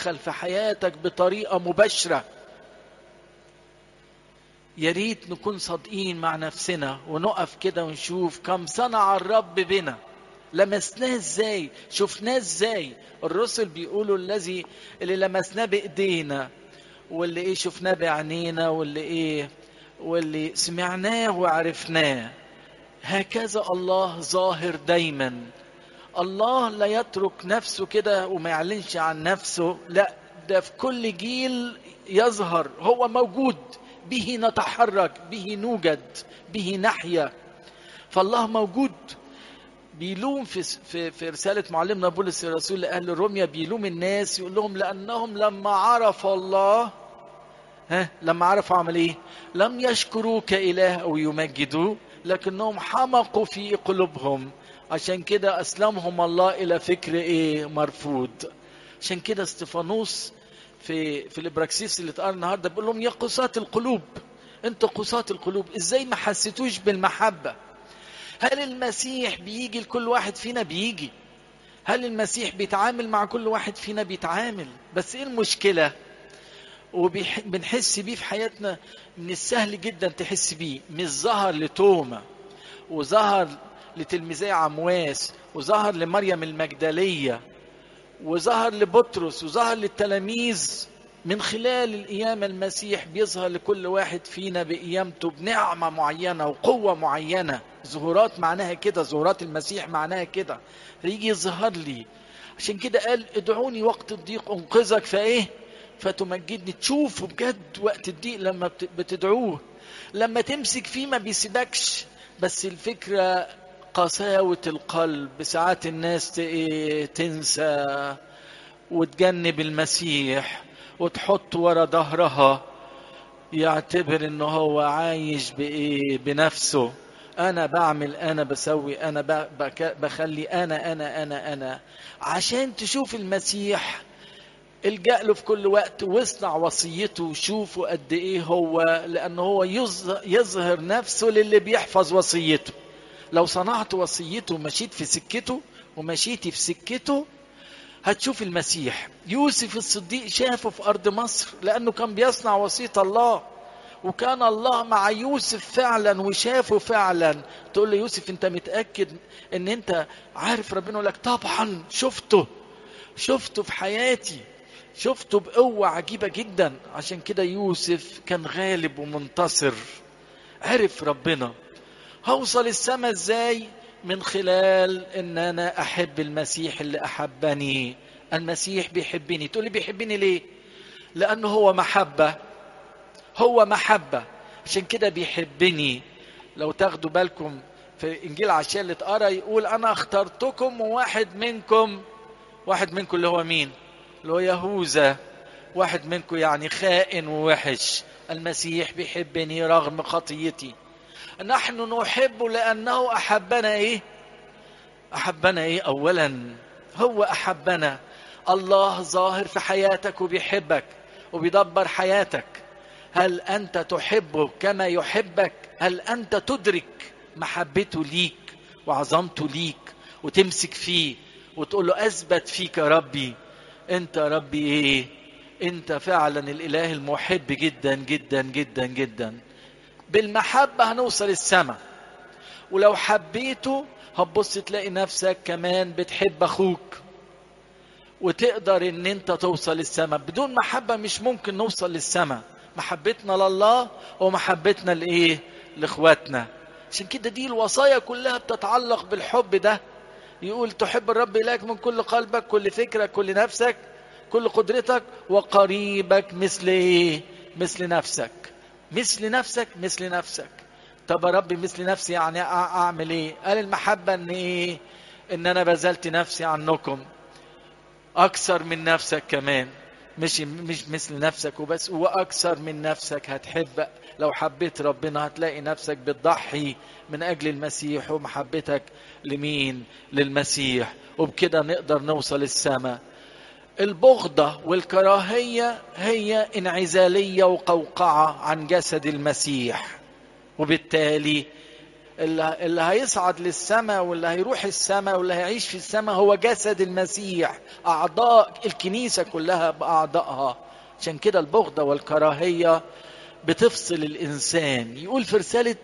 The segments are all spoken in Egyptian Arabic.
يتدخل في حياتك بطريقة مباشرة يا ريت نكون صادقين مع نفسنا ونقف كده ونشوف كم صنع الرب بنا لمسناه ازاي شفناه ازاي الرسل بيقولوا الذي اللي لمسناه بايدينا واللي ايه شفناه بعينينا واللي ايه واللي سمعناه وعرفناه هكذا الله ظاهر دايما الله لا يترك نفسه كده وما يعلنش عن نفسه لا ده في كل جيل يظهر هو موجود به نتحرك به نوجد به نحيا فالله موجود بيلوم في في في رساله معلمنا بولس الرسول لاهل روميا بيلوم الناس يقول لهم لانهم لما عرفوا الله ها لما عرفوا عمل ايه؟ لم يشكروا كاله او يمجدوه لكنهم حمقوا في قلوبهم عشان كده اسلمهم الله الى فكر ايه؟ مرفوض عشان كده استفانوس في في الابراكسيس اللي اتقال النهارده بيقول لهم يا قساة القلوب انتوا قساة القلوب ازاي ما حسيتوش بالمحبه هل المسيح بيجي لكل واحد فينا بيجي هل المسيح بيتعامل مع كل واحد فينا بيتعامل بس ايه المشكله وبنحس بيه في حياتنا من السهل جدا تحس بيه مش ظهر لتوما وظهر لتلميذي عمواس وظهر لمريم المجدليه وظهر لبطرس وظهر للتلاميذ من خلال القيامة المسيح بيظهر لكل واحد فينا بقيامته بنعمة معينة وقوة معينة ظهورات معناها كده ظهورات المسيح معناها كده يجي يظهر لي عشان كده قال ادعوني وقت الضيق انقذك فايه فتمجدني تشوفه بجد وقت الضيق لما بتدعوه لما تمسك فيه ما بيسيبكش بس الفكرة قساوة القلب ساعات الناس تنسى وتجنب المسيح وتحط ورا ظهرها يعتبر ان هو عايش بايه بنفسه انا بعمل انا بسوي انا بخلي انا انا انا انا عشان تشوف المسيح الجأ له في كل وقت واصنع وصيته وشوفوا قد ايه هو لان هو يظهر نفسه للي بيحفظ وصيته لو صنعت وصيته ومشيت في سكته ومشيتي في سكته هتشوف المسيح يوسف الصديق شافه في أرض مصر لأنه كان بيصنع وصية الله وكان الله مع يوسف فعلا وشافه فعلا تقول له يوسف انت متأكد ان انت عارف ربنا يقول لك طبعا شفته شفته في حياتي شفته بقوة عجيبة جدا عشان كده يوسف كان غالب ومنتصر عرف ربنا هوصل السماء ازاي من خلال ان انا احب المسيح اللي احبني المسيح بيحبني تقول لي بيحبني ليه لانه هو محبه هو محبه عشان كده بيحبني لو تاخدوا بالكم في انجيل عشان اللي اتقرا يقول انا اخترتكم وواحد منكم واحد منكم اللي هو مين اللي هو يهوذا واحد منكم يعني خائن ووحش المسيح بيحبني رغم خطيتي نحن نحب لأنه أحبنا إيه أحبنا إيه أولا هو أحبنا الله ظاهر في حياتك وبيحبك وبيدبر حياتك هل أنت تحبه كما يحبك هل أنت تدرك محبته ليك وعظمته ليك وتمسك فيه وتقول له أثبت فيك يا ربي أنت يا ربي إيه أنت فعلا الإله المحب جدا جدا جدا جدا بالمحبة هنوصل السماء ولو حبيته هتبص تلاقي نفسك كمان بتحب أخوك وتقدر ان انت توصل للسماء بدون محبة مش ممكن نوصل للسماء محبتنا لله ومحبتنا لايه لاخواتنا عشان كده دي الوصايا كلها بتتعلق بالحب ده يقول تحب الرب إلهك من كل قلبك كل فكرك كل نفسك كل قدرتك وقريبك مثل ايه مثل نفسك مثل نفسك مثل نفسك طب يا رب مثل نفسي يعني اعمل ايه قال المحبة ان ايه ان انا بذلت نفسي عنكم اكثر من نفسك كمان مش مش مثل نفسك وبس واكثر من نفسك هتحب لو حبيت ربنا هتلاقي نفسك بتضحي من اجل المسيح ومحبتك لمين للمسيح وبكده نقدر نوصل السماء البغضة والكراهية هي انعزالية وقوقعة عن جسد المسيح وبالتالي اللي, اللي هيصعد للسماء واللي هيروح السماء واللي هيعيش في السماء هو جسد المسيح أعضاء الكنيسة كلها بأعضائها عشان كده البغضة والكراهية بتفصل الإنسان يقول في رسالة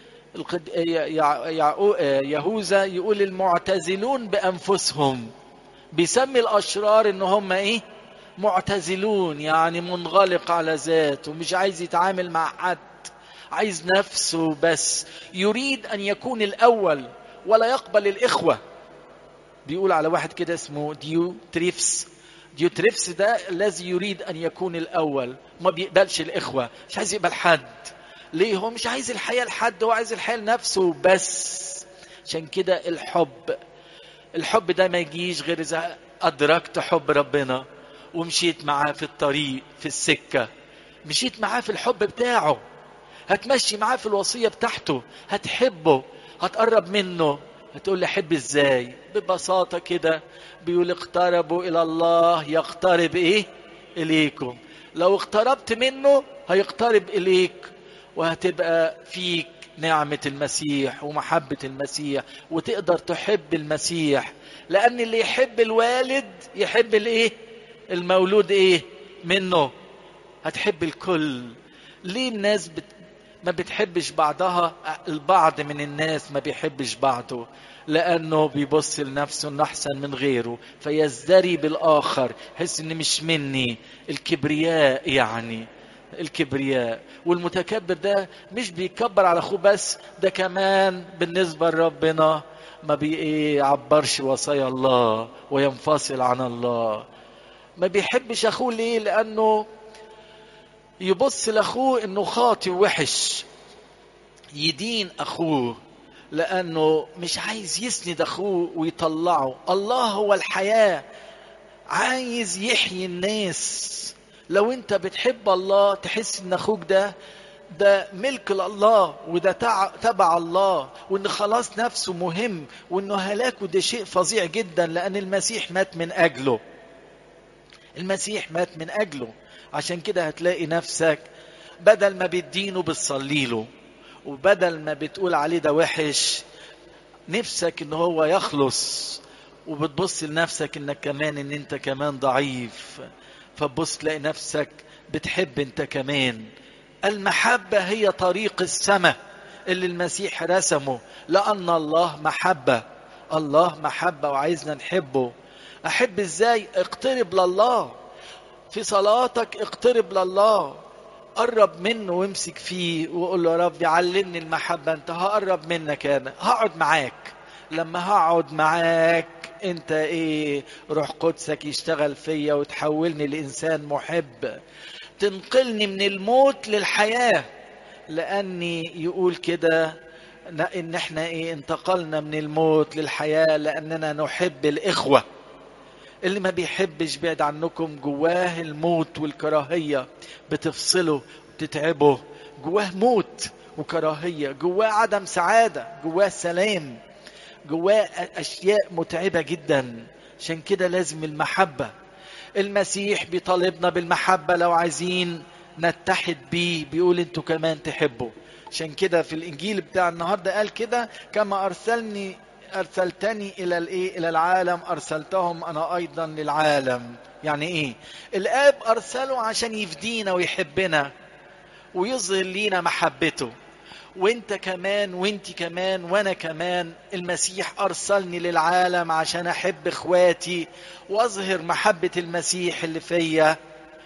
يهوذا يقول المعتزلون بأنفسهم بيسمي الأشرار إن هم إيه معتزلون يعني منغلق على ذاته مش عايز يتعامل مع حد عايز نفسه بس يريد ان يكون الاول ولا يقبل الاخوه بيقول على واحد كده اسمه ديو تريفس ديو تريفس ده الذي يريد ان يكون الاول ما بيقبلش الاخوه مش عايز يقبل حد ليه هو مش عايز الحياه لحد هو عايز الحياه لنفسه بس عشان كده الحب الحب ده ما يجيش غير اذا ادركت حب ربنا ومشيت معاه في الطريق في السكه مشيت معاه في الحب بتاعه هتمشي معاه في الوصيه بتاعته هتحبه هتقرب منه هتقول لي احب ازاي ببساطه كده بيقول اقتربوا الى الله يقترب ايه اليكم لو اقتربت منه هيقترب اليك وهتبقى فيك نعمة المسيح ومحبة المسيح وتقدر تحب المسيح لأن اللي يحب الوالد يحب الايه المولود ايه منه هتحب الكل ليه الناس بت... ما بتحبش بعضها البعض من الناس ما بيحبش بعضه لانه بيبص لنفسه انه احسن من غيره فيزدري بالاخر يحس ان مش مني الكبرياء يعني الكبرياء والمتكبر ده مش بيكبر على اخوه بس ده كمان بالنسبه لربنا ما بيعبرش وصايا الله وينفصل عن الله ما بيحبش اخوه ليه لانه يبص لاخوه انه خاطي وحش يدين اخوه لانه مش عايز يسند اخوه ويطلعه الله هو الحياه عايز يحيي الناس لو انت بتحب الله تحس ان اخوك ده ده ملك لله وده تبع الله وان خلاص نفسه مهم وانه هلاكه ده شيء فظيع جدا لان المسيح مات من اجله المسيح مات من اجله عشان كده هتلاقي نفسك بدل ما بتدينه بتصلي له وبدل ما بتقول عليه ده وحش نفسك ان هو يخلص وبتبص لنفسك انك كمان ان انت كمان ضعيف فتبص تلاقي نفسك بتحب انت كمان المحبة هي طريق السماء اللي المسيح رسمه لأن الله محبة الله محبة وعايزنا نحبه أحب إزاي اقترب لله في صلاتك اقترب لله قرب منه وامسك فيه وقول له يا رب علمني المحبة انت هقرب منك انا هقعد معاك لما هقعد معاك انت ايه روح قدسك يشتغل فيا وتحولني لانسان محب تنقلني من الموت للحياة لاني يقول كده ان احنا ايه انتقلنا من الموت للحياة لاننا نحب الاخوة اللي ما بيحبش بعد عنكم جواه الموت والكراهية بتفصله بتتعبه جواه موت وكراهية جواه عدم سعادة جواه سلام جواه أشياء متعبة جدا عشان كده لازم المحبة المسيح بيطالبنا بالمحبة لو عايزين نتحد بيه بيقول انتوا كمان تحبوا عشان كده في الانجيل بتاع النهارده قال كده كما ارسلني ارسلتني الى الايه الى العالم ارسلتهم انا ايضا للعالم يعني ايه الاب ارسله عشان يفدينا ويحبنا ويظهر لينا محبته وانت كمان وانت كمان وانا كمان المسيح ارسلني للعالم عشان احب اخواتي واظهر محبه المسيح اللي فيا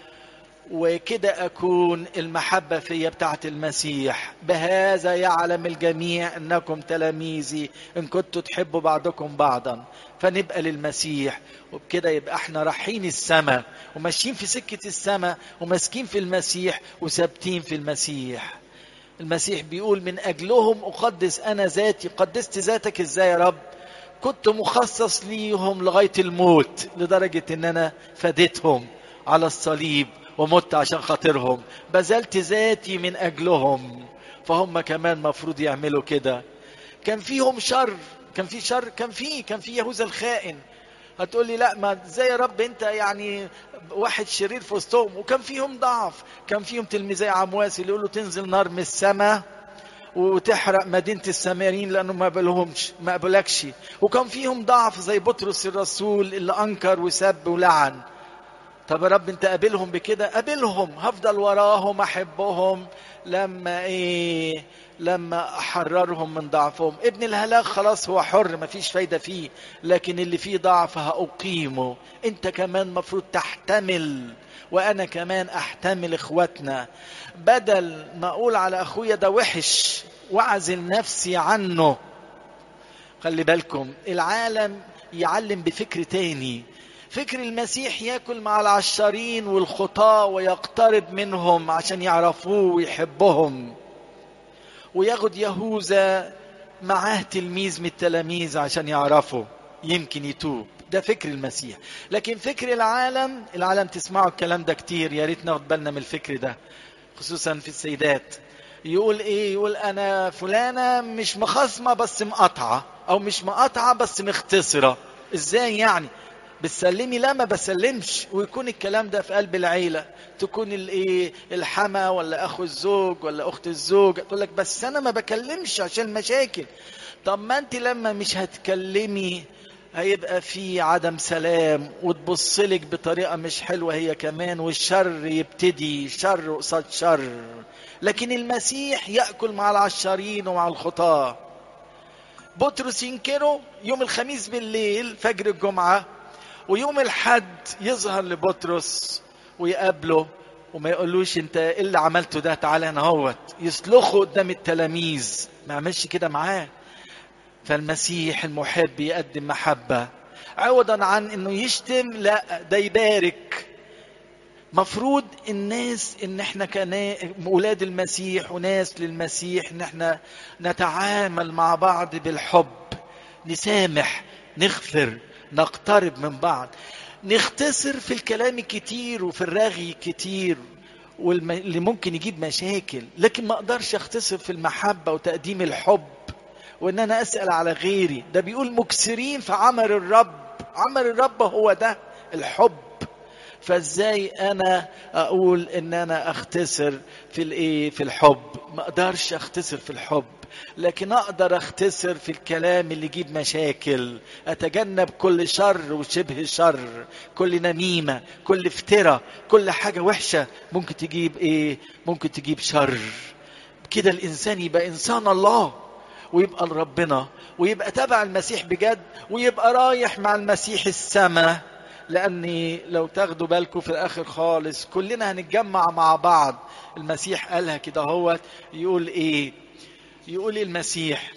وكده أكون المحبة فيا بتاعت المسيح بهذا يعلم الجميع أنكم تلاميذي إن كنتوا تحبوا بعضكم بعضا فنبقى للمسيح وبكده يبقى احنا رايحين السماء وماشيين في سكة السماء وماسكين في المسيح وثابتين في المسيح المسيح بيقول من أجلهم أقدس أنا ذاتي قدست ذاتك إزاي يا رب كنت مخصص ليهم لغاية الموت لدرجة أن أنا فديتهم على الصليب ومت عشان خاطرهم بذلت ذاتي من اجلهم فهم كمان مفروض يعملوا كده كان فيهم شر كان في شر كان في كان في يهوذا الخائن هتقول لي لا ما ازاي يا رب انت يعني واحد شرير في وسطهم وكان فيهم ضعف كان فيهم تلميذي عمواس اللي يقولوا تنزل نار من السماء وتحرق مدينة السامريين لأنه ما قبلهمش ما قبلكش وكان فيهم ضعف زي بطرس الرسول اللي أنكر وسب ولعن طب يا رب انت قابلهم بكده قابلهم هفضل وراهم احبهم لما ايه لما احررهم من ضعفهم ابن الهلاك خلاص هو حر مفيش فايدة فيه لكن اللي فيه ضعف هأقيمه انت كمان مفروض تحتمل وانا كمان احتمل اخواتنا بدل ما اقول على اخويا ده وحش واعزل نفسي عنه خلي بالكم العالم يعلم بفكر تاني فكر المسيح ياكل مع العشارين والخطاة ويقترب منهم عشان يعرفوه ويحبهم وياخد يهوذا معاه تلميذ من التلاميذ عشان يعرفه يمكن يتوب ده فكر المسيح لكن فكر العالم العالم تسمعوا الكلام ده كتير يا ريت ناخد بالنا من الفكر ده خصوصا في السيدات يقول ايه يقول انا فلانه مش مخاصمه بس مقاطعه او مش مقاطعه بس مختصره ازاي يعني بتسلمي لا ما بسلمش ويكون الكلام ده في قلب العيلة تكون الايه الحما ولا اخو الزوج ولا اخت الزوج تقول لك بس انا ما بكلمش عشان مشاكل طب ما انت لما مش هتكلمي هيبقى في عدم سلام وتبص لك بطريقه مش حلوه هي كمان والشر يبتدي شر قصاد شر لكن المسيح ياكل مع العشارين ومع الخطاه بطرس ينكره يوم الخميس بالليل فجر الجمعه ويوم الحد يظهر لبطرس ويقابله وما يقولوش انت ايه اللي عملته ده تعالى انا اهوت يسلخه قدام التلاميذ ما عملش كده معاه فالمسيح المحب يقدم محبة عوضا عن انه يشتم لا ده يبارك مفروض الناس ان احنا كنا اولاد المسيح وناس للمسيح ان احنا نتعامل مع بعض بالحب نسامح نغفر نقترب من بعض نختصر في الكلام كتير وفي الرغي كتير واللي ممكن يجيب مشاكل لكن ما اقدرش اختصر في المحبة وتقديم الحب وان انا اسال على غيري ده بيقول مكسرين في عمل الرب عمل الرب هو ده الحب فازاي انا اقول ان انا اختصر في الايه في الحب ما اقدرش اختصر في الحب لكن اقدر اختصر في الكلام اللي يجيب مشاكل اتجنب كل شر وشبه شر كل نميمه كل افتراء كل حاجه وحشه ممكن تجيب ايه ممكن تجيب شر كده الانسان يبقى انسان الله ويبقى لربنا ويبقى تبع المسيح بجد ويبقى رايح مع المسيح السماء لاني لو تاخدوا بالكم في الاخر خالص كلنا هنتجمع مع بعض المسيح قالها كده هو يقول ايه يقول المسيح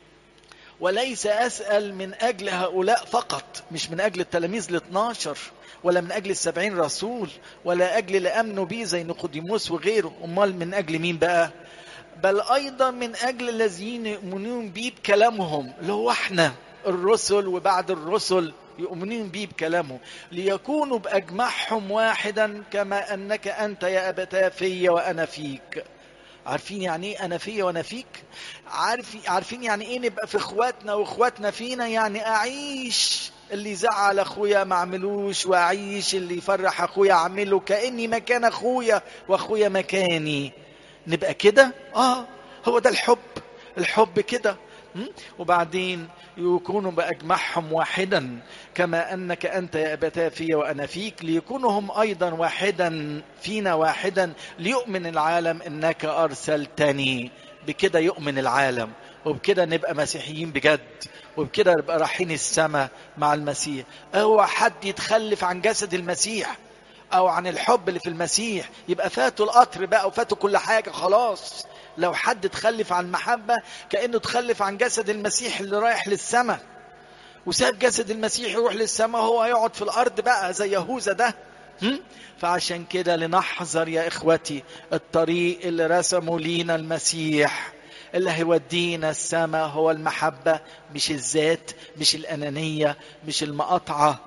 وليس اسال من اجل هؤلاء فقط مش من اجل التلاميذ ال 12 ولا من اجل السبعين رسول ولا اجل اللي امنوا بيه زي نيقوديموس وغيره امال من اجل مين بقى بل ايضا من اجل الذين يؤمنون بيه بكلامهم اللي هو احنا الرسل وبعد الرسل يؤمنون بيه بكلامه ليكونوا باجمعهم واحدا كما انك انت يا ابتاه في وانا فيك عارفين يعني ايه انا فيا وانا فيك عارف عارفين يعني ايه نبقى في اخواتنا واخواتنا فينا يعني اعيش اللي يزعل اخويا ما اعملوش واعيش اللي يفرح اخويا اعمله كاني مكان اخويا واخويا مكاني نبقى كده اه هو ده الحب الحب كده وبعدين يكونوا بأجمعهم واحدا كما أنك أنت يا أبتاه في وأنا فيك ليكونوا هم أيضا واحدا فينا واحدا ليؤمن العالم أنك أرسلتني بكده يؤمن العالم وبكده نبقى مسيحيين بجد وبكده نبقى رايحين السماء مع المسيح اوعى حد يتخلف عن جسد المسيح او عن الحب اللي في المسيح يبقى فاتوا القطر بقى وفاتوا كل حاجه خلاص لو حد تخلف عن المحبه كانه تخلف عن جسد المسيح اللي رايح للسماء وساب جسد المسيح يروح للسماء هو هيقعد في الارض بقى زي يهوذا ده هم؟ فعشان كده لنحذر يا اخوتي الطريق اللي رسمه لينا المسيح اللي هيودينا السماء هو المحبة مش الذات مش الأنانية مش المقاطعة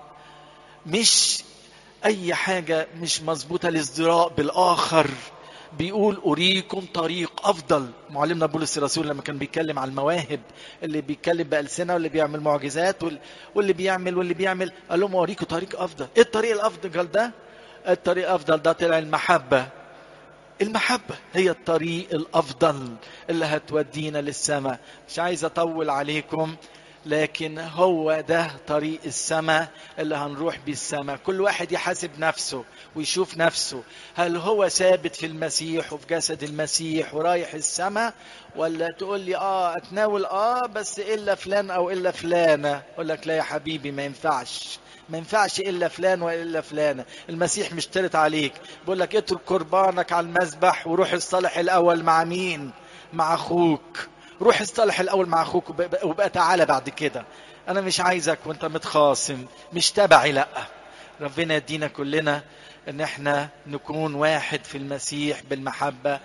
مش أي حاجة مش مظبوطة الازدراء بالآخر بيقول أريكم طريق أفضل معلمنا بولس الرسول لما كان بيتكلم على المواهب اللي بيتكلم بألسنة واللي بيعمل معجزات واللي بيعمل واللي بيعمل قال لهم أوريكم طريق أفضل إيه الطريق الأفضل ده الطريق الأفضل ده طلع المحبة المحبة هي الطريق الأفضل اللي هتودينا للسماء مش عايز اطول عليكم لكن هو ده طريق السماء اللي هنروح بيه السماء كل واحد يحاسب نفسه ويشوف نفسه هل هو ثابت في المسيح وفي جسد المسيح ورايح السماء ولا تقول لي اه اتناول اه بس الا فلان او الا فلانه اقول لك لا يا حبيبي ما ينفعش ما ينفعش الا فلان والا فلانه المسيح مشترط عليك بيقول لك اترك قربانك على المذبح وروح الصالح الاول مع مين مع اخوك روح اصطلح الاول مع اخوك وبقى تعالى بعد كده انا مش عايزك وانت متخاصم مش تبعي لا ربنا يدينا كلنا ان احنا نكون واحد في المسيح بالمحبه